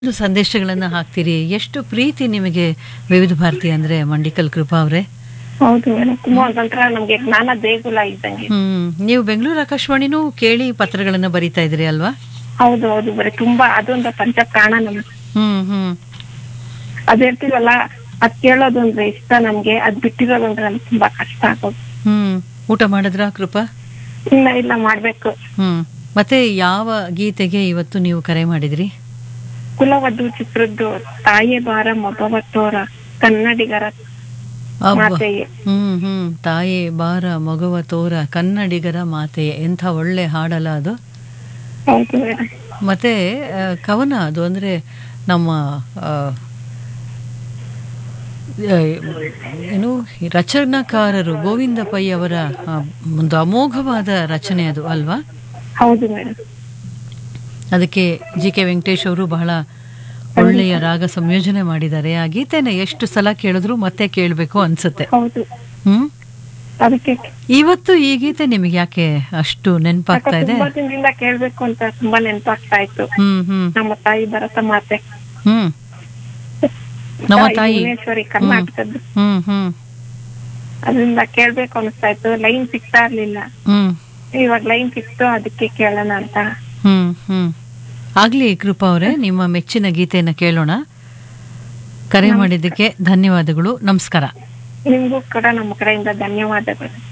ಒಂದು ಸಂದೇಶಗಳನ್ನು ಹಾಕ್ತೀರಿ ಎಷ್ಟು ಪ್ರೀತಿ ನಿಮಗೆ ವಿವಿಧ ಭಾರತಿ ಅಂದ್ರೆ ಮಂಡಿಕಲ್ ಕೃಪಾ ಅವರೇ ಹೌದು ಮೇಡಮ್ ತುಂಬಾ ಒಂಥರ ನಮ್ಗೆ ಜ್ಞಾನ ದೇಗುಲ ಇದ್ದಂಗೆ ಹ್ಮ್ ನೀವು ಬೆಂಗಳೂರು ಆಕಾಶವಾಣಿನೂ ಕೇಳಿ ಪತ್ರಗಳನ್ನ ಬರಿತಾ ಇದ್ರಿ ಅಲ್ವಾ ಹೌದು ಹೌದು ಬರೀ ತುಂಬಾ ಅದೊಂದು ಪಂಚ ಪ್ರಾಣ ನಮ್ಗೆ ಹ್ಮ್ ಹ್ಮ್ ಅದ್ ಹೇಳ್ತೀವಲ್ಲ ಅದ್ ಕೇಳೋದು ಅಂದ್ರೆ ಇಷ್ಟ ನಮ್ಗೆ ಅದ್ ಬಿಟ್ಟಿರೋದು ಅಂದ್ರೆ ನಮ್ಗೆ ತುಂಬಾ ಕಷ್ಟ ಆಗೋದು ಹ್ಮ್ ಊಟ ಮಾಡಿದ್ರಾ ಕೃಪಾ ಇಲ್ಲ ಇಲ್ಲ ಮಾಡ್ಬೇಕು ಹ್ಮ್ ಮತ್ತೆ ಯಾವ ಗೀತೆಗೆ ಇವತ್ತು ನೀವು ಕರೆ ಮಾಡಿದ್ರಿ ಕುಲವಧು ಚಿತ್ರದ್ದು ತಾಯಿ ಬಾರ ಮೊಬವತ್ತೋರ ಕನ್ನಡಿಗರ ಅಬ್ಬಾ. ಮಾತೆಯೇ ಹ್ಮ್ ಹ್ಮ್ ತಾಯಿ ಬಾರ ಮಗುವ ತೋರ ಕನ್ನಡಿಗರ ಮಾತೆಯೇ ಎಂಥ ಒಳ್ಳೆ ಹಾಡಲ್ಲ ಅದು ಹೌದು ಮೇಡಮ್ ಮತ್ತೆ ಆ, ಕವನ ಅದು ಅಂದ್ರೆ ನಮ್ಮ ಆ, ಆ, ಏನು ಈ ರಚನಾಕಾರರು ಗೋವಿಂದ ಪೈ ಅವರ ಆ, ಒಂದು ಅಮೋಘವಾದ ರಚನೆ ಅದು ಅಲ್ವಾ ಹೌದು ಮೇಡಮ್ ಅದಕ್ಕೆ ಜಿ ಕೆ ವೆಂಕಟೇಶ್ ಅವರು ಬಹಳ ಒಳ್ಳೆಯ ರಾಗ ಸಂಯೋಜನೆ ಮಾಡಿದ್ದಾರೆ ಆ ಗೀತೆನ ಎಷ್ಟು ಸಲ ಕೇಳಿದ್ರು ಮತ್ತೆ ಕೇಳಬೇಕು ಅನ್ಸುತ್ತೆ ಹೌದು ಹ್ಮ್ ಅದಕ್ಕೆ ಇವತ್ತು ಈ ಗೀತೆ ನಿಮಗೆ ಯಾಕೆ ಅಷ್ಟು ನೆನಪಾಗ್ತಾ ಇದೆ ತುಂಬಾ ದಿನದಿಂದ ಕೇಳ್ಬೇಕು ಅಂತ ತುಂಬಾ ನೆನಪಾಗ್ತಾ ಇತ್ತು ಹ್ಮ್ ಹ್ಮ್ ನಮ್ಮ ತಾಯಿ ಭರತ ಮಾತೆ ಹ್ಮ್ ನಮ್ಮ ತಾಯಿ ಭುವನೇಶ್ವರಿ ಕರ್ನಾಟಕದ್ದು ಹ್ಮ್ ಹ್ಮ್ ಅದರಿಂದ ಕೇಳ್ಬೇಕು ಅನಿಸ್ತಾ ಇತ್ತು ಲೈನ್ ಸಿಗ್ತಾ ಇರ್ಲಿಲ್ಲ ಹ್ಮ್ ಇವಾಗ ಲೈನ್ ಸಿಕ್ತು ಅದಕ್ಕೆ ಕೇಳೋಣ ಅಂತ ಹ್ಮ್ ಹ್ಮ್ ಆಗ್ಲಿ ಕೃಪಾ ಅವರೇ ನಿಮ್ಮ ಮೆಚ್ಚಿನ ಗೀತೆಯನ್ನ ಕೇಳೋಣ ಕರೆ ಮಾಡಿದ್ದಕ್ಕೆ ಧನ್ಯವಾದಗಳು ನಮಸ್ಕಾರ ನಿಮ್ಗೂ ಕೂಡ ನಮ್ಮ ಕಡೆಯಿಂದ ಧನ್ಯವಾದಗಳು